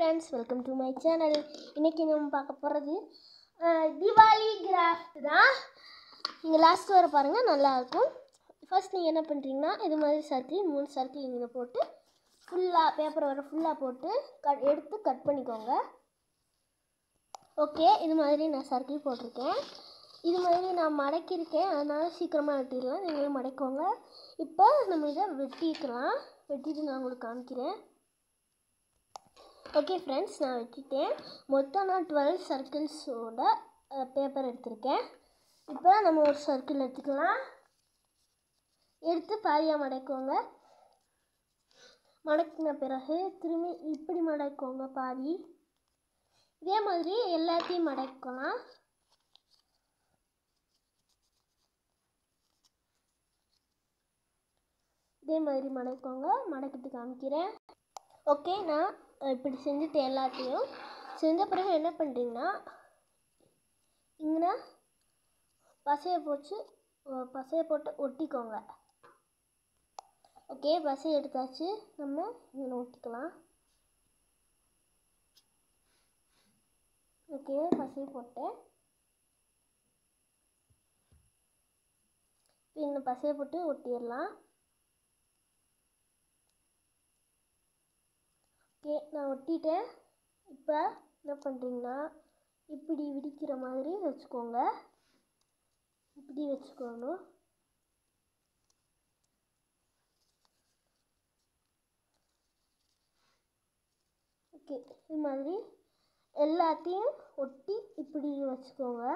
friends welcome to my channel இன்றைக்கி நம்ம பார்க்க போகிறது தீபாவளி கிராஃப்ட் தான் நீங்கள் லாஸ்ட் வர பாருங்கள் நல்லாயிருக்கும் ஃபர்ஸ்ட் நீங்கள் என்ன பண்ணுறீங்கன்னா இது மாதிரி சர்க்கிள் மூணு சர்க்கிள் இங்கே போட்டு ஃபுல்லாக பேப்பர் வர ஃபுல்லாக போட்டு கட் எடுத்து கட் பண்ணிக்கோங்க ஓகே இது மாதிரி நான் சர்க்கிள் போட்டிருக்கேன் இது மாதிரி நான் மடக்கியிருக்கேன் அதனால் சீக்கிரமாக வெட்டிடலாம் நீங்களும் மடக்கோங்க இப்போ நம்ம இதை வெட்டிக்கலாம் வெட்டிட்டு நான் உங்களுக்கு காமிக்கிறேன் ஓகே ஃப்ரெண்ட்ஸ் நான் வெட்டிட்டேன் மொத்தம் நான் டுவெல் சர்க்கிள்ஸோட பேப்பர் எடுத்திருக்கேன் இப்போ நம்ம ஒரு சர்க்கிள் எடுத்துக்கலாம் எடுத்து பாதியாக மடக்கோங்க மடக்கின பிறகு திரும்பி இப்படி மடக்கோங்க பாதி இதே மாதிரி எல்லாத்தையும் மடக்கலாம் இதே மாதிரி மடக்கோங்க மடக்கிட்டு காமிக்கிறேன் ஓகே நான் இப்படி செஞ்சுட்டு எல்லாத்தையும் செஞ்ச பிறகு என்ன பண்ணுறீங்கன்னா இங்கே பசையை போச்சு பசையை போட்டு ஒட்டிக்கோங்க ஓகே பசை எடுத்தாச்சு நம்ம இங்கே ஒட்டிக்கலாம் ஓகே பசையை போட்டேன் இந்த பசையை போட்டு ஒட்டிடலாம் ஓகே நான் ஒட்டிட்டேன் இப்போ என்ன பண்ணுறீங்கன்னா இப்படி விடிக்கிற மாதிரி வச்சுக்கோங்க இப்படி வச்சுக்கணும் ஓகே இது மாதிரி எல்லாத்தையும் ஒட்டி இப்படி வச்சுக்கோங்க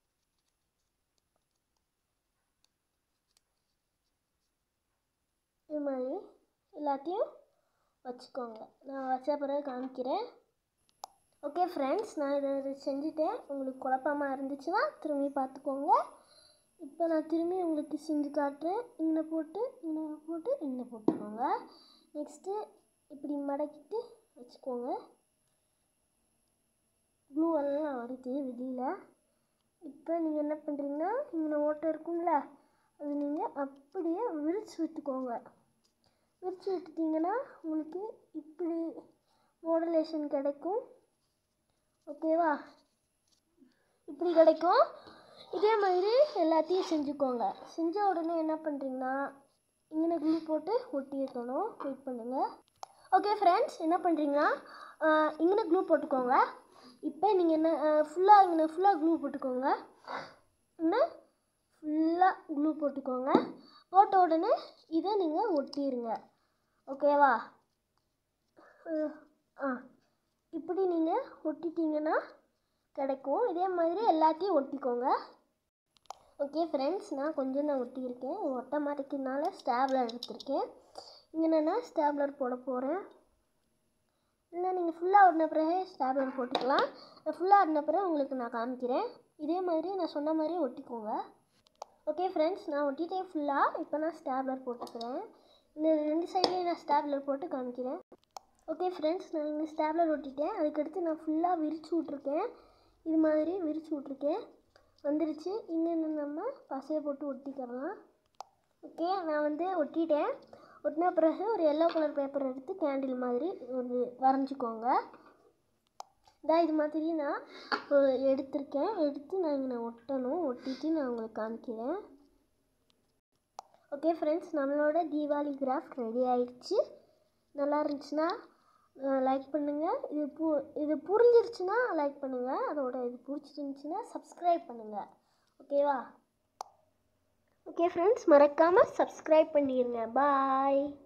இது மாதிரி எல்லாத்தையும் வச்சுக்கோங்க நான் வச்ச பிறகு காமிக்கிறேன் ஓகே ஃப்ரெண்ட்ஸ் நான் இதை செஞ்சுட்டேன் உங்களுக்கு குழப்பமாக இருந்துச்சுன்னா திரும்பி பார்த்துக்கோங்க இப்போ நான் திரும்பி உங்களுக்கு செஞ்சு காட்டுறேன் இங்கே போட்டு இங்கே போட்டு இங்கே போட்டுக்கோங்க நெக்ஸ்ட்டு இப்படி மடக்கிட்டு வச்சுக்கோங்க ப்ளூ எல்லாம் வருது வெளியில் இப்போ நீங்கள் என்ன பண்ணுறீங்கன்னா இங்கே ஓட்டை இருக்கும்ல அது நீங்கள் அப்படியே விரித்து விட்டுக்கோங்க விரித்து விட்டுட்டிங்கன்னா உங்களுக்கு இப்படி மாடலேஷன் கிடைக்கும் ஓகேவா இப்படி கிடைக்கும் இதே மாதிரி எல்லாத்தையும் செஞ்சுக்கோங்க செஞ்ச உடனே என்ன பண்ணுறீங்கன்னா இங்கே க்ளூ போட்டு ஒட்டி வைக்கணும் வெயிட் பண்ணுங்கள் ஓகே ஃப்ரெண்ட்ஸ் என்ன பண்ணுறீங்கன்னா இங்கே க்ளூ போட்டுக்கோங்க இப்போ நீங்கள் என்ன ஃபுல்லாக இங்கே ஃபுல்லாக க்ளூ போட்டுக்கோங்க இன்னும் ஃபுல்லாக க்ளூ போட்டுக்கோங்க போட்ட உடனே இதை நீங்கள் ஒட்டிடுங்க ஓகேவா ஆ இப்படி நீங்கள் ஒட்டிட்டீங்கன்னா கிடைக்கும் இதே மாதிரி எல்லாத்தையும் ஒட்டிக்கோங்க ஓகே ஃப்ரெண்ட்ஸ் நான் கொஞ்சம் தான் ஒட்டியிருக்கேன் ஒட்ட மாட்டேங்கிறதுனால ஸ்டாப்லர் எடுத்திருக்கேன் இங்கே நான் ஸ்டாப்லர் போட போகிறேன் இல்லை நீங்கள் ஃபுல்லாக ஒட்டின பிறகு ஸ்டாப்லர் போட்டுக்கலாம் நான் ஃபுல்லாக ஒட்டின பிறகு உங்களுக்கு நான் காமிக்கிறேன் இதே மாதிரி நான் சொன்ன மாதிரி ஒட்டிக்கோங்க ஓகே ஃப்ரெண்ட்ஸ் நான் ஒட்டிட்டேன் ஃபுல்லாக இப்போ நான் ஸ்டாப்லர் போட்டுக்கிறேன் இந்த ரெண்டு சைட்லேயும் நான் ஸ்டாப்லர் போட்டு காமிக்கிறேன் ஓகே ஃப்ரெண்ட்ஸ் நான் இங்கே ஸ்டாப்லர் ஒட்டிட்டேன் அதுக்கடுத்து நான் ஃபுல்லாக விரித்து விட்ருக்கேன் இது மாதிரி விரித்து விட்ருக்கேன் வந்துருச்சு இங்கே நம்ம பசையை போட்டு ஒட்டிக்கிறலாம் ஓகே நான் வந்து ஒட்டிட்டேன் ஒட்டின பிறகு ஒரு எல்லோ கலர் பேப்பர் எடுத்து கேண்டில் மாதிரி ஒரு வரைஞ்சிக்கோங்க இதான் இது மாதிரி நான் எடுத்திருக்கேன் எடுத்து நான் இங்கே ஒட்டணும் ஒட்டிட்டு நான் உங்களுக்கு காமிக்கிறேன் ஓகே ஃப்ரெண்ட்ஸ் நம்மளோட தீபாவளி கிராஃப்ட் ரெடி ஆயிடுச்சு நல்லா இருந்துச்சுன்னா லைக் பண்ணுங்கள் இது பு இது புரிஞ்சிருச்சுன்னா லைக் பண்ணுங்கள் அதோட இது பிடிச்சிருந்துச்சின்னா சப்ஸ்கிரைப் பண்ணுங்கள் ஓகேவா ஓகே ஃப்ரெண்ட்ஸ் மறக்காமல் சப்ஸ்கிரைப் பண்ணிடுங்க பாய்